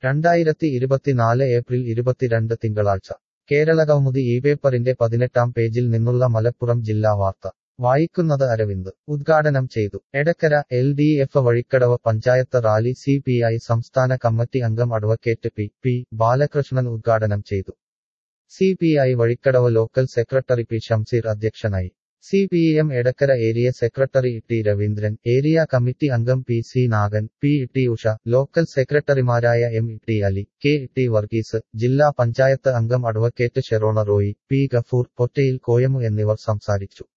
രണ്ടായിരത്തി ഇരുപത്തിനാല് ഏപ്രിൽ ഇരുപത്തിരണ്ട് തിങ്കളാഴ്ച കേരളകൗമുദി ഈ പേപ്പറിന്റെ പതിനെട്ടാം പേജിൽ നിന്നുള്ള മലപ്പുറം ജില്ലാ വാർത്ത വായിക്കുന്നത് അരവിന്ദ് ഉദ്ഘാടനം ചെയ്തു Edakkara L D F Vazhikkadavu panchayat rally C P I സംസ്ഥാന കമ്മിറ്റി അംഗം അഡ്വക്കേറ്റ് പി പി ബാലകൃഷ്ണൻ ഉദ്ഘാടനം ചെയ്തു C P I Vazhikkadavu local secretary P Shamseer അധ്യക്ഷനായി C P M Edakkara area secretary T Raveendran area committee അംഗം P C Nagan P T Usha local സെക്രട്ടറിമാരായ M T Ali K T Varghese ജില്ലാ പഞ്ചായത്ത് അംഗം advocate Sherona Roy P Gafoor Pottayil Koyamu എന്നിവർ സംസാരിച്ചു